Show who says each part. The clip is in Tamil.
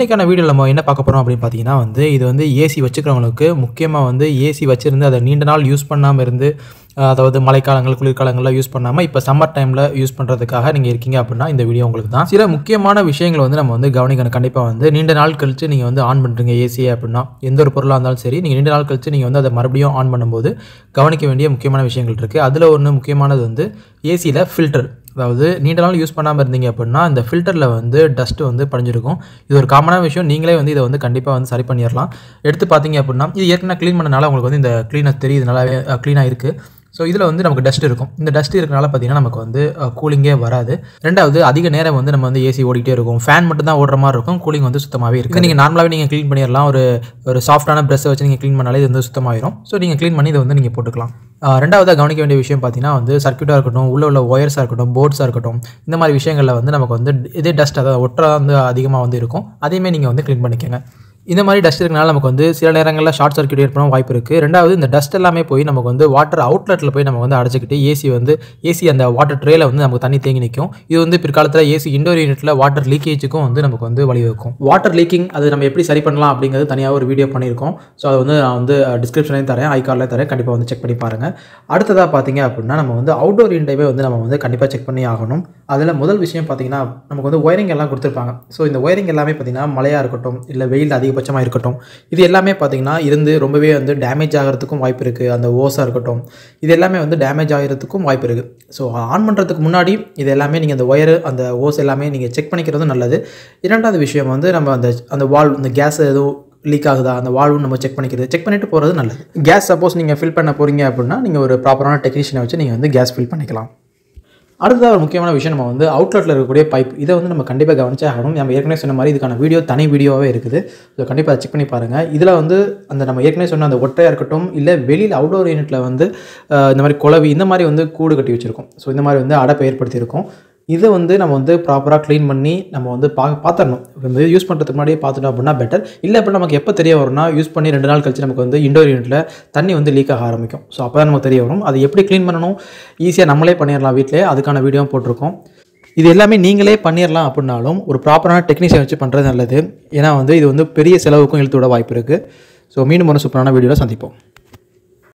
Speaker 1: இன்றைக்கான வீடியோ நம்ம என்ன பார்க்க போகிறோம் அப்படின்னு பார்த்தீங்கன்னா வந்து இது வந்து ஏசி வச்சுக்கிறவங்களுக்கு முக்கியமாக வந்து ஏசி வச்சுருந்து அதை நீண்ட நாள் யூஸ் பண்ணாமல் இருந்து அஹ், அதாவது மழைக்காலங்கள் குளிர்காலங்களில் யூஸ் பண்ணாமல் இப்போ சம்மர் டைமில் யூஸ் பண்ணுறதுக்காக நீங்கள் இருக்கீங்க அப்படின்னா இந்த வீடியோ உங்களுக்கு தான் சில முக்கியமான விஷயங்களை வந்து நம்ம வந்து கவனிக்கணும் கண்டிப்பாக வந்து நீண்ட நாள் கழிச்சு நீங்கள் வந்து ஆன் பண்ணுறீங்க ஏசியை அப்படின்னா எந்த ஒரு பொருளாக இருந்தாலும் சரி நீங்கள் நீண்ட நாள் கழிச்சு நீங்கள் வந்து அதை மறுபடியும் ஆன் பண்ணும்போது கவனிக்க வேண்டிய முக்கியமான விஷயங்கள் இருக்குது அதில் ஒன்று முக்கியமானது வந்து ஏசியில் ஃபில்டர் அதாவது நீண்ட நாள் யூஸ் பண்ணாமல் இருந்தீங்க அப்படின்னா இந்த ஃபில்டரில் வந்து டஸ்ட்டு வந்து படிஞ்சிருக்கும் இது ஒரு காமனான விஷயம் நீங்களே வந்து இதை வந்து கண்டிப்பாக வந்து சரி பண்ணிடலாம் எடுத்து பார்த்தீங்க அப்படின்னா இது ஏற்கனவே க்ளீன் பண்ணனால உங்களுக்கு வந்து இந்த க்ளீனாக தெரியுது நல்லாவே க்ளீனாக இருக்குது ஸோ இதில் வந்து நமக்கு டஸ்ட் இருக்கும் இந்த டஸ்ட் இருக்கனால பார்த்தீங்கன்னா நமக்கு வந்து கூலிங்கே வராது ரெண்டாவது அதிக நேரம் வந்து நம்ம வந்து ஏசி ஓடிட்டே இருக்கும் ஃபேன் மட்டும் தான் ஓடுற மாதிரி இருக்கும் கூலிங் வந்து சுத்தமாகவே இருக்குது நீங்கள் நார்மலாகவே நீங்கள் க்ளீன் பண்ணிடலாம் ஒரு ஒரு சாஃப்டான ப்ரெஷ்ஷை வச்சு நீங்கள் க்ளீன் பண்ணாலே இது வந்து சுத்தமாயிரும் ஸோ நீங்கள் க்ளீன் பண்ணி இதை வந்து நீங்கள் போட்டுக்கலாம் ஆஹ் ரெண்டாவதாக கவனிக்க வேண்டிய விஷயம் பார்த்தீங்கன்னா வந்து சர்க்யூட்டாக இருக்கட்டும் உள்ள உள்ள ஒயர்ஸாக இருக்கட்டும் போர்ட்ஸாக இருக்கட்டும் இந்த மாதிரி விஷயங்களில் வந்து நமக்கு வந்து இதே டஸ்ட் அதாவது ஒட்டுறா வந்து அதிகமாக வந்து இருக்கும் அதையுமே நீங்கள் வந்து க்ளீன் பண்ணிக்கோங்க இந்த மாதிரி டஸ்ட் இருக்கனால நமக்கு வந்து சில நேரங்களில் ஷார்ட் சர்க்யூட் ஏற்படும் வாய்ப்பு இருக்குது ரெண்டாவது இந்த டஸ்ட் எல்லாமே போய் நமக்கு வந்து வாட்டர் அவுட்லெட்டில் போய் நம்ம வந்து அடைச்சிக்கிட்டு ஏசி வந்து ஏசி அந்த வாட்டர் ட்ரேல வந்து நமக்கு தண்ணி தேங்கி நிற்கும் இது வந்து பிற்காலத்தில் ஏசி இண்டோர் யூனிட்டில் வாட்டர் லீக்கேஜுக்கும் வந்து நமக்கு வந்து வழிவகுக்கும் வாட்டர் லீக்கிங் அது நம்ம எப்படி சரி பண்ணலாம் அப்படிங்கிறது தனியாக ஒரு வீடியோ பண்ணியிருக்கோம் ஸோ அதை வந்து நான் வந்து டிஸ்கிரிப்ஷன்லையும் தரேன் ஐ கார்டில் தரேன் கண்டிப்பாக வந்து செக் பண்ணி பாருங்கள் அடுத்ததாக பார்த்தீங்க அப்படின்னா நம்ம வந்து அவுட்டோர் யூனிட்டைவே வந்து நம்ம வந்து கண்டிப்பாக செக் பண்ணி ஆகணும் அதில் முதல் விஷயம் பார்த்தீங்கன்னா நமக்கு வந்து ஒயரிங் எல்லாம் கொடுத்துருப்பாங்க ஸோ இந்த ஒயரிங் எல்லாமே பார்த்தீங்கன்னா மழையாக இருக்கட்டும் இல்லை வெயில் அதிகபட்சமாக இருக்கட்டும் இது எல்லாமே பார்த்தீங்கன்னா இருந்து ரொம்பவே வந்து டேமேஜ் ஆகிறதுக்கும் வாய்ப்பு இருக்குது அந்த ஓஸாக இருக்கட்டும் இது எல்லாமே வந்து டேமேஜ் ஆகிறதுக்கும் வாய்ப்பு இருக்குது ஸோ ஆன் பண்ணுறதுக்கு முன்னாடி இது எல்லாமே நீங்கள் அந்த ஒயரு அந்த ஓஸ் எல்லாமே நீங்கள் செக் பண்ணிக்கிறதும் நல்லது இரண்டாவது விஷயம் வந்து நம்ம அந்த அந்த வால்வ் இந்த கேஸ் எதுவும் லீக் ஆகுதா அந்த வால்வும் நம்ம செக் பண்ணிக்கிறது செக் பண்ணிட்டு போகிறது நல்லது கேஸ் சப்போஸ் நீங்கள் ஃபில் பண்ண போகிறீங்க அப்படின்னா நீங்கள் ஒரு ப்ராப்பரான டெக்னீஷியனை வச்சு நீங்கள் வந்து கேஸ் ஃபில் பண்ணிக்கலாம் அடுத்ததாக ஒரு முக்கியமான விஷயம் நம்ம வந்து அவுட்லெட்டில் இருக்கக்கூடிய பைப் இதை வந்து நம்ம கண்டிப்பாக கவனிச்சே ஆகணும் நம்ம ஏற்கனவே சொன்ன மாதிரி இதுக்கான வீடியோ தனி வீடியோவாகவே இருக்குது ஸோ கண்டிப்பாக செக் பண்ணி பாருங்கள் இதில் வந்து அந்த நம்ம ஏற்கனவே சொன்ன அந்த ஒட்டையாக இருக்கட்டும் இல்லை வெளியில் அவுடோர் யூனிட்டில் வந்து அஹ், இந்த மாதிரி குளவி இந்த மாதிரி வந்து கூடு கட்டி வச்சுருக்கோம் ஸோ இந்த மாதிரி வந்து அடைப்பை ஏற்படுத்தியிருக்கோம் இதை வந்து நம்ம வந்து ப்ராப்பராக க்ளீன் பண்ணி நம்ம வந்து பா பார்த்துடணும் இப்போ யூஸ் பண்ணுறதுக்கு முன்னாடியே பார்த்துட்டோம் அப்படின்னா பெட்டர் இல்லை அப்படின்னா நமக்கு எப்போ தெரிய வரும்னா யூஸ் பண்ணி ரெண்டு நாள் கழிச்சு நமக்கு வந்து இண்டோர் யூனிட்டில் தண்ணி வந்து லீக் ஆக ஆரம்பிக்கும் ஸோ அப்போ தான் நமக்கு தெரிய வரும் அது எப்படி க்ளீன் பண்ணணும் ஈஸியாக நம்மளே பண்ணிடலாம் வீட்டிலே அதுக்கான வீடியோ போட்டிருக்கோம் இது எல்லாமே நீங்களே பண்ணிடலாம் அப்படின்னாலும் ஒரு ப்ராப்பரான டெக்னீஷியன் வச்சு பண்ணுறது நல்லது ஏன்னா வந்து இது வந்து பெரிய செலவுக்கும் இழுத்து விட வாய்ப்பு இருக்குது ஸோ மீண்டும் ஒரு சூப்பரான வீடியோவில் சந்திப்போம்